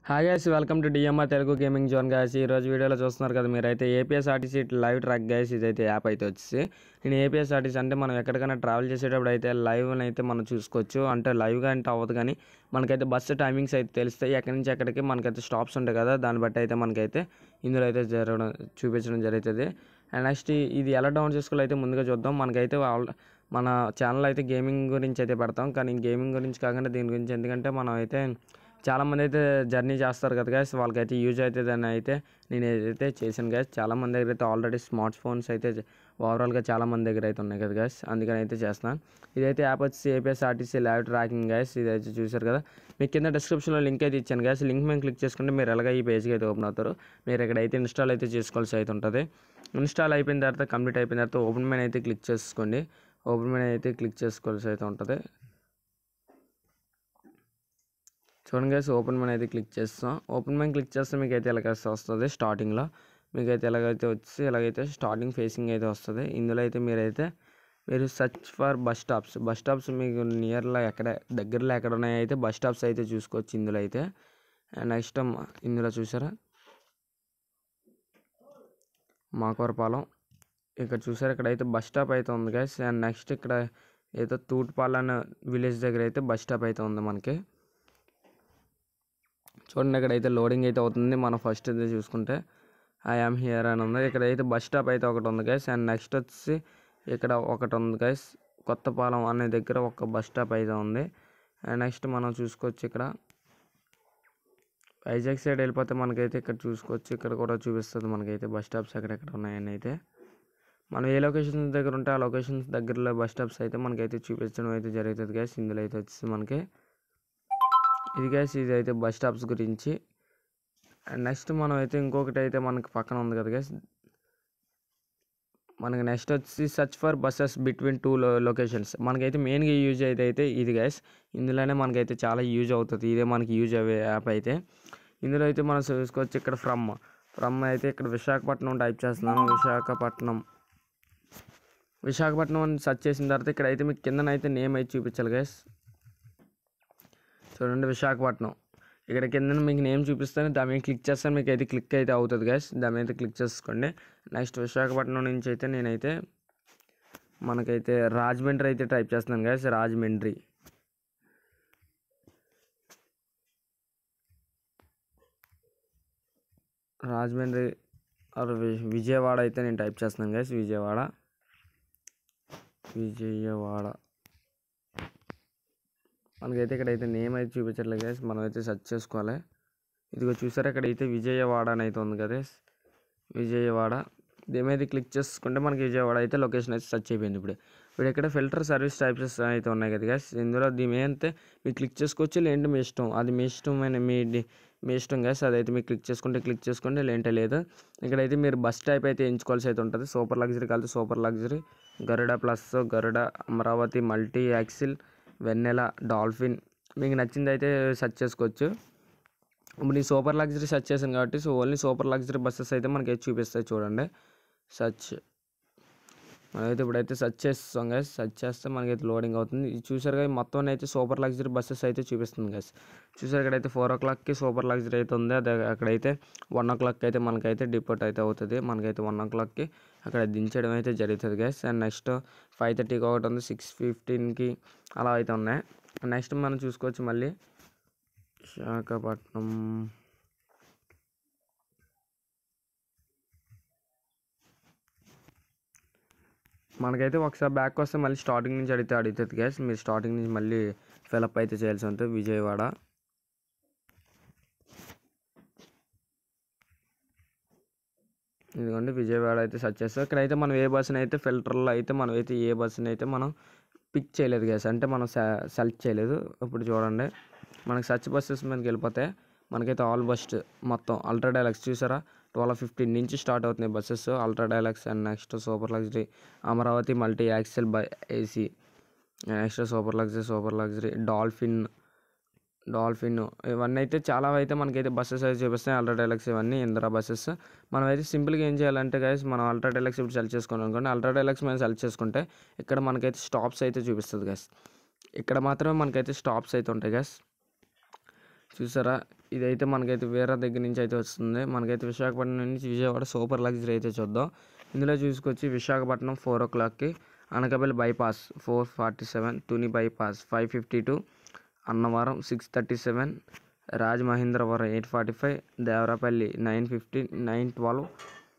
Hi guys welcome to DMR Telugu gaming zone guys ఈ రోజు వీడియోలో చూస్తున్నారు కదా మీరైతే ఏపీఎస్ఆర్టీసీ లైవ్ ట్రాక్ గైస్ ఇదైతే యాప్ అయితే వచ్చేసి నేను ఏపీఎస్ఆర్టీసీ అంటే మనం ఎక్కడికైనా ట్రావెల్ చేసేటప్పుడు అయితే లైవ్ అయితే మనం చూసుకోవచ్చు అంటే లైవ్గా అంటే అవ్వదు కానీ మనకైతే బస్సు టైమింగ్స్ అయితే తెలుస్తాయి ఎక్కడి నుంచి ఎక్కడికి మనకైతే స్టాప్స్ ఉంటాయి కదా దాన్ని బట్టి అయితే మనకైతే ఇందులో అయితే జరగడం చూపించడం జరుగుతుంది అండ్ నెక్స్ట్ ఇది ఎలా డౌన్ చేసుకోవాలో అయితే ముందుగా చూద్దాం మనకైతే ఆల్ మన ఛానల్ అయితే గేమింగ్ గురించి అయితే పెడతాం కానీ గేమింగ్ గురించి కాకుండా దీని గురించి ఎందుకంటే మనం అయితే చాలామంది అయితే జర్నీ చేస్తారు కదా గైస్ వాళ్ళకైతే యూజ్ అవుతుందని అయితే నేను ఏదైతే చేశాను గైస్ చాలామంది దగ్గర అయితే ఆల్రెడీ స్మార్ట్ ఫోన్స్ అయితే ఓవరాల్గా చాలా మంది దగ్గర అయితే ఉన్నాయి కదా గైస్ అందుకని అయితే చేస్తున్నాను ఇదైతే యాప్ వచ్చి ఏపీఎస్ఆర్టీసీ ల్యాబ్ ట్రాకింగ్ గైస్ ఇదైతే చూసారు కదా మీకు కింద డిస్క్రిప్షన్లో లింక్ అయితే ఇచ్చాను గైస్ లింక్ మేము క్లిక్ చేసుకుంటే మీరు ఎలాగ ఈ పేజ్కి అయితే ఓపెన్ అవుతారు మీరు ఇక్కడైతే ఇన్స్టాల్ అయితే చేసుకోవాల్సి అయితే ఉంటుంది ఇన్స్టాల్ అయిపోయిన తర్వాత కంప్లీట్ అయిపోయిన తర్వాత ఓపెన్ మెయిన్ అయితే క్లిక్ చేసుకోండి ఓపెన్ మెయిన్ అయితే క్లిక్ చేసుకోవాల్సి అయితే ఉంటుంది చూడండి గైస్ ఓపెన్ మెయిన్ అయితే క్లిక్ చేస్తాం ఓపెన్ మెయిన్ క్లిక్ చేస్తే మీకు అయితే ఎలాగైతే వస్తుంది స్టార్టింగ్లో మీకు అయితే ఎలాగైతే వచ్చి ఎలాగైతే స్టార్టింగ్ ఫేసింగ్ అయితే వస్తుంది ఇందులో అయితే మీరైతే మీరు search for bus stops bus stops మీకు నియర్లో ఎక్కడ దగ్గరలో ఎక్కడ ఉన్నాయో అయితే బస్ స్టాప్స్ అయితే చూసుకోవచ్చు ఇందులో అయితే అండ్ నెక్స్ట్ ఇందులో చూసారా మాకవరపాలెం ఇక్కడ చూసారు ఇక్కడ అయితే బస్ స్టాప్ అయితే ఉంది గైస్ అండ్ నెక్స్ట్ ఇక్కడ ఏదో తూటుపాలెం విలేజ్ దగ్గర అయితే బస్ స్టాప్ అయితే ఉంది మనకి చూడండి ఇక్కడ అయితే లోడింగ్ అయితే అవుతుంది మనం ఫస్ట్ అయితే చూసుకుంటే ఐ ఆమ్ హియర్ అని ఉంది ఇక్కడ అయితే బస్ స్టాప్ అయితే ఒకటి ఉంది గైస్ అండ్ నెక్స్ట్ వచ్చి ఇక్కడ ఒకటి ఉంది గైస్ కొత్తపాలెం అనే దగ్గర ఒక బస్ స్టాప్ అయితే ఉంది అండ్ నెక్స్ట్ మనం చూసుకోవచ్చు ఇక్కడ వైజాగ్ సైడ్ వెళ్ళిపోతే మనకైతే ఇక్కడ చూసుకోవచ్చు ఇక్కడ కూడా చూపిస్తుంది మనకైతే బస్ స్టాప్స్ ఎక్కడెక్కడ ఉన్నాయని అయితే మనం ఏ లొకేషన్స్ దగ్గర ఉంటే ఆ లొకేషన్స్ దగ్గరలో బస్ స్టాప్స్ అయితే మనకైతే చూపించడం అయితే జరుగుతుంది గ్యాస్ ఇందులో అయితే వచ్చేసి మనకి ఇది గ్యాస్ ఇది అయితే బస్ స్టాప్స్ గురించి అండ్ నెక్స్ట్ మనం అయితే ఇంకొకటి అయితే మనకి పక్కన ఉంది కదా గ్యాస్ మనకి నెక్స్ట్ వచ్చి search for buses between two locations మనకైతే మెయిన్గా యూజ్ అయితే అయితే ఇది గ్యాస్ ఇందులోనే మనకైతే చాలా యూజ్ అవుతుంది ఇదే మనకి యూజ్ అయ్యే యాప్ అయితే ఇందులో అయితే మనం చూసుకోవచ్చు ఇక్కడ ఫ్రమ్ ఫ్రమ్ అయితే ఇక్కడ విశాఖపట్నం టైప్ చేస్తున్నాను విశాఖపట్నం విశాఖపట్నం అని సెర్చ్ చేసిన తర్వాత ఇక్కడ అయితే మీకు కిందనైతే నేమ్ అయితే చూపించాలి గైస్ చూడండి విశాఖపట్నం ఇక్కడ కింద మీకు నేమ్ చూపిస్తాను దాని మీద క్లిక్ చేస్తాను మీకు అయితే క్లిక్ అయితే అవుతుంది గైస్ దాని మీద క్లిక్ చేసుకోండి నెక్స్ట్ విశాఖపట్నం నుంచి అయితే నేనైతే మనకైతే రాజమండ్రి అయితే టైప్ చేస్తున్నాను గైస్ రాజమండ్రి రాజమండ్రి ఆర్ వి- విజయవాడ అయితే నేను టైప్ చేస్తున్నాను గైస్ విజయవాడ విజయవాడ మనకైతే ఇక్కడైతే నేమ్ అయితే చూపించట్లేదు గైస్ మనం అయితే సెర్చ్ చేసుకోవాలి ఇదిగో చూసారా ఇక్కడైతే విజయవాడ అని అయితే ఉంది కదా విజయవాడ దీని మీద క్లిక్ చేసుకుంటే మనకి విజయవాడ అయితే లొకేషన్ అయితే సెర్చ్ అయిపోయింది ఇప్పుడు ఇప్పుడు ఇక్కడ ఫిల్టర్ సర్వీస్ టైప్స్ అయితే ఉన్నాయి కదా గైస్ ఇందులో దీని అయితే మీరు క్లిక్ చేసుకోవచ్చు లేదంటే మీ ఇష్టం అది మీ ఇష్టమైన మీ డి- మీ ఇష్టం గైస్ అదైతే మీరు క్లిక్ చేసుకుంటే క్లిక్ చేసుకోండి లేదంటే లేదు ఇక్కడైతే మీరు బస్ టైప్ అయితే ఎంచుకోవాల్సి అయితే ఉంటుంది సూపర్ లగ్జరీ కలిసి super luxury Garuda plus Garuda Amaravati multi axle Vennela dolphin మీకు నచ్చింది అయితే సెర్చ్ చేసుకోవచ్చు ఇప్పుడు నేను సూపర్ లగ్జరీ సెర్చ్ చేశాను కాబట్టి so only super luxury buses అయితే మనకి అయితే చూపిస్తాయి చూడండి సెర్చ్ మనమైతే ఇప్పుడైతే సెర్చ్ చేస్తాం గైస్ సెర్చ్ చేస్తే మనకైతే లోడింగ్ అవుతుంది ఇది చూసారు కదా మొత్తం అయితే సూపర్ లగ్జరీ బస్సెస్ అయితే చూపిస్తుంది గైస్ చూసారు ఇక్కడైతే ఫోర్ ఓ క్లాక్కి సూపర్ లగ్జరీ అయితే ఉంది అది అక్కడైతే వన్ ఓ క్లాక్ అయితే మనకైతే డిపోర్ట్ అయితే అవుతుంది మనకైతే వన్ ఓ క్లాక్కి అక్కడ దించడం అయితే జరుగుతుంది గైస్ అండ్ నెక్స్ట్ ఫైవ్ థర్టీకి ఒకటి ఉంది సిక్స్ ఫిఫ్టీన్కి అలా అయితే ఉన్నాయి నెక్స్ట్ మనం చూసుకోవచ్చు మళ్ళీ విశాఖపట్నం మనకైతే ఒకసారి బ్యాక్ వస్తే మళ్ళీ స్టార్టింగ్ నుంచి అడిగితే అడుగుతుంది గ్యాస్ మీరు స్టార్టింగ్ నుంచి మళ్ళీ ఫిలప్ అయితే చేయాల్సి ఉంటుంది విజయవాడ ఇదిగోండి విజయవాడ అయితే సెర్చ్ చేస్తాం ఇక్కడైతే మనం ఏ బస్సుని అయితే ఫిల్టర్లో అయితే మనం అయితే ఏ బస్సుని అయితే మనం పిక్ చేయలేదు గ్యాస్ అంటే మనం సెలెక్ట్ చేయలేదు ఇప్పుడు చూడండి మనకి సర్చ్ బస్సెస్ మీదకి వెళ్ళిపోతే మనకైతే ఆల్ బస్ట్ మొత్తం అల్ట్రా డైలాక్స్ చూసారా ట్వెల్వ్ ఫిఫ్టీన్ నుంచి స్టార్ట్ అవుతున్నాయి buses ultra deluxe and next super luxury Amaravati multi axle by AC next super luxury super luxury dolphin dolphin ఇవన్నీ అయితే చాలా అయితే మనకైతే బస్సెస్ అయితే చూపిస్తాయి అల్ట్రా డైలాక్స్ ఇవన్నీ ఇందిరా బస్సెస్ మనం అయితే సింపుల్గా ఏం చేయాలంటే గైస్ మనం అల్ట్రా డైలాక్స్ ఇప్పుడు సెలెక్ట్ చేసుకున్నాం అనుకోండి అల్ట్రా డైలాక్స్ మనం సెలెక్ట్ చేసుకుంటే ఇక్కడ మనకైతే స్టాప్స్ అయితే చూపిస్తుంది గైస్ ఇక్కడ మాత్రమే మనకైతే స్టాప్స్ అయితే ఉంటాయి గైస్ చూసారా ఇదైతే మనకైతే వేరే దగ్గర నుంచి అయితే వస్తుంది మనకైతే విశాఖపట్నం నుంచి విజయవాడ సూపర్ లగ్జరీ అయితే చూద్దాం ఇందులో చూసుకొచ్చి విశాఖపట్నం ఫోర్ ఓ క్లాక్కి Anakapalli bypass four forty seven Tuni bypass five fifty two Annavaram six thirty seven Rajamahendravaram eight forty five Devarapalli nine fifteen nine twelve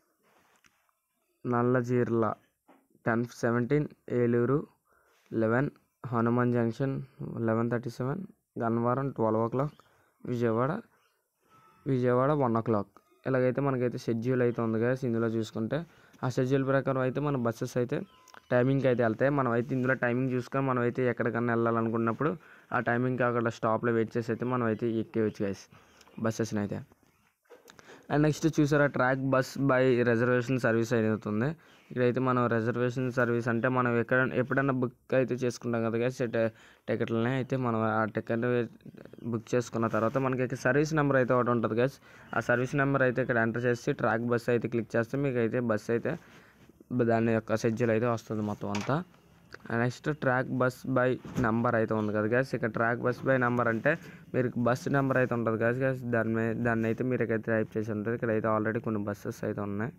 Nallajerla ten seventeen Eluru eleven Hanuman junction eleven thirty seven Gannavaram twelve o'clock Vijayawada Vijayawada one o'clock ఇలాగైతే మనకైతే schedule అయితే ఉంది కదా ఇందులో చూసుకుంటే ఆ schedule ప్రకారం అయితే మన బస్సెస్ అయితే టైమింగ్కి అయితే వెళ్తాయి మనం అయితే ఇందులో టైమింగ్ చూసుకొని మనం అయితే ఎక్కడికన్నా వెళ్ళాలనుకున్నప్పుడు ఆ టైమింగ్కి అక్కడ స్టాప్లో వెయిట్ చేసి అయితే మనం అయితే ఎక్కేయచ్చు గైస్ బస్సెస్ని అయితే అండ్ నెక్స్ట్ చూసారా track bus by reservation service అయితే అవుతుంది ఇక్కడైతే మనం రిజర్వేషన్ సర్వీస్ అంటే మనం ఎక్కడ ఎప్పుడైనా బుక్ అయితే చేసుకుంటాం కదా గైస్ టికెట్లని అయితే మనం ఆ టికెట్ బుక్ చేసుకున్న తర్వాత మనకి సర్వీస్ నెంబర్ అయితే ఒకటి ఉంటుంది గైస్ ఆ సర్వీస్ నెంబర్ అయితే ఇక్కడ ఎంటర్ చేసి ట్రాక్ బస్ అయితే క్లిక్ చేస్తే మీకు అయితే బస్ అయితే దాని యొక్క షెడ్యూల్ అయితే వస్తుంది మొత్తం అంతా next track bus by number అయితే ఉంది కదా గైస్ ఇక్కడ ట్రాక్ బస్ బై నెంబర్ అంటే మీరు బస్ నెంబర్ అయితే ఉంటుంది కదా గైస్ దాని మీద దాన్ని అయితే మీరు అయితే టైప్ చేసి ఉంటుంది ఇక్కడ అయితే ఆల్రెడీ కొన్ని బస్సెస్ అయితే ఉన్నాయి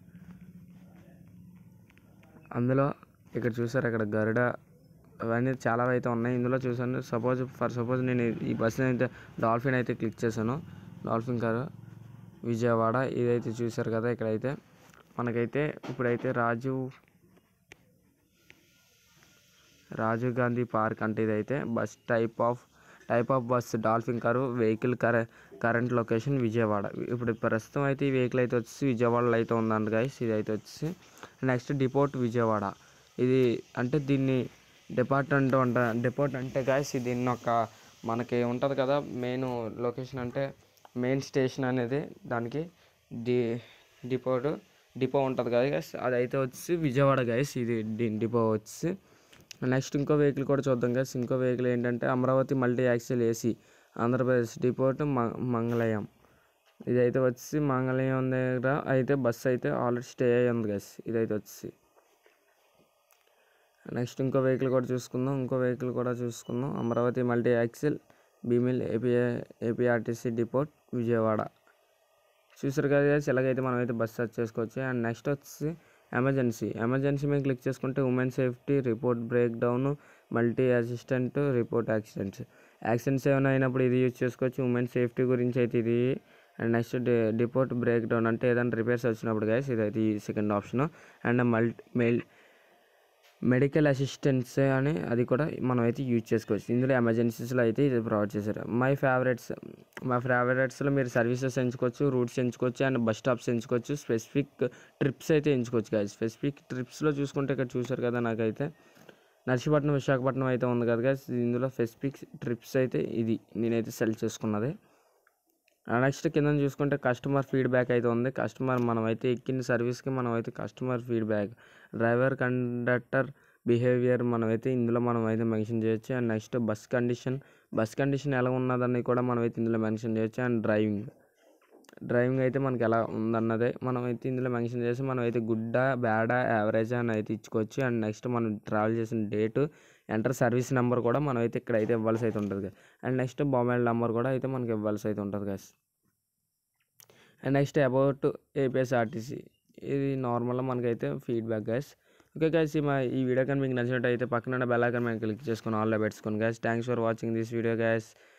అందులో ఇక్కడ చూసారు ఇక్కడ గరుడ అవన్నీ చాలా అయితే ఉన్నాయి ఇందులో చూసాను సపోజ్ ఫర్ సపోజ్ నేను ఈ బస్సుని అయితే డాల్ఫిన్ అయితే క్లిక్ చేశాను డాల్ఫిన్ కారు విజయవాడ ఇదైతే చూసారు కదా ఇక్కడైతే మనకైతే ఇప్పుడైతే రాజీవ్ రాజీవ్ గాంధీ పార్క్ అంటే ఇదైతే bus type of type of bus dolphin car vehicle కర కరెంట్ లొకేషన్ విజయవాడ ఇప్పుడు ప్రస్తుతం అయితే ఈ వెహికల్ అయితే వచ్చి విజయవాడలో అయితే ఉందండి గైస్ ఇది అయితే వచ్చి నెక్స్ట్ డిపోర్ట్ విజయవాడ ఇది అంటే దీన్ని డిపార్ట్మెంట్ అంట డిపోర్ట్ అంటే గాయస్ దీన్ని ఒక మనకి ఉంటుంది కదా మెయిన్ లొకేషన్ అంటే మెయిన్ స్టేషన్ అనేది దానికి డి డిపోట్ డిపో ఉంటుంది కదా గైస్ అదైతే వచ్చి విజయవాడ గైస్ ఇది డి- డిపో వచ్చి నెక్స్ట్ ఇంకో వెహికల్ కూడా చూద్దాం గైస్ ఇంకో వెహికల్ ఏంటంటే Amaravati multi axle AC Andhra Pradesh depot మ- మంగళయం ఇదైతే వచ్చి మంగళయం దగ్గర అయితే బస్సు అయితే ఆల్రెడీ స్టే అయ్యి ఉంది గైస్ ఇదైతే వచ్చి నెక్స్ట్ ఇంకో వెహికల్ కూడా చూసుకుందాం ఇంకో వెహికల్ కూడా చూసుకుందాం Amaravati multi axle Bheemili AP APRTC depot Vijayawada చూసారు కదా guys, ఎలాగైతే మనం అయితే బస్ సెర్చ్ చేసుకోవచ్చు అండ్ నెక్స్ట్ వచ్చి ఎమర్జెన్సీ ఎమర్జెన్సీ మీద క్లిక్ చేసుకుంటే women safety report break down multi assistant report accidents accidents ఏమైనా అయినప్పుడు ఇది యూజ్ చేసుకోవచ్చు ఉమెన్ సేఫ్టీ గురించి అయితే ఇది and next deport break down అంటే ఏదైనా రిపేర్స్ వచ్చినప్పుడు గైస్ ఇదైతే ఈ second option and multi mail medical assistance అని అది కూడా మనం అయితే యూజ్ చేసుకోవచ్చు ఇందులో ఎమర్జెన్సీస్లో అయితే ఇది ప్రొవైడ్ చేశారు మై ఫేవరెట్స్ మా ఫేవరెట్స్లో మీరు సర్వీసెస్ ఎంచుకోవచ్చు రూట్స్ ఎంచుకోవచ్చు అండ్ బస్ స్టాప్స్ ఎంచుకోవచ్చు స్పెసిఫిక్ ట్రిప్స్ అయితే ఎంచుకోవచ్చు కదా స్పెసిఫిక్ ట్రిప్స్లో చూసుకుంటే ఇక్కడ చూసారు కదా నాకైతే నర్సీపట్నం విశాఖపట్నం అయితే ఉంది కదా guys. ఇందులో స్పెసిఫిక్ ట్రిప్స్ అయితే ఇది నేనైతే సెలెక్ట్ చేసుకున్నది నెక్స్ట్ కింద చూసుకుంటే కస్టమర్ ఫీడ్బ్యాక్ అయితే ఉంది కస్టమర్ మనం అయితే ఎక్కిన సర్వీస్కి మనం అయితే customer feedback driver conductor behaviour మనం అయితే ఇందులో మనం అయితే మెన్షన్ చేయొచ్చు and next bus condition bus condition ఎలా ఉన్నదని కూడా మనం అయితే ఇందులో మెన్షన్ చేయొచ్చు అండ్ డ్రైవింగ్ డ్రైవింగ్ అయితే మనకి ఎలా ఉందన్నదే మనం అయితే ఇందులో మెన్షన్ చేసి మనం అయితే గుడ్డా బ్యాడా యావరేజ్ అని అయితే ఇచ్చుకోవచ్చు అండ్ నెక్స్ట్ మనం ట్రావెల్ చేసిన డేటు ఎంటర్ సర్వీస్ నెంబర్ కూడా మనం అయితే ఇక్కడ అయితే ఇవ్వాల్సి అయితే ఉంటుంది అండ్ నెక్స్ట్ మొబైల్ నెంబర్ కూడా అయితే మనకి ఇవ్వాల్సి అయితే ఉంటుంది guys and next about APSRTC ఇది నార్మల్గా మనకైతే ఫీడ్బ్యాక్ గైస్ ఓకే గైస్ ఈ మా ఈ వీడియో కానీ మీకు నచ్చినట్టు అయితే పక్కన బెల్ ఐకాన్ మీద క్లిక్ చేసుకుని ఆన్లో పెట్టుకోండి guys thanks for watching this video guys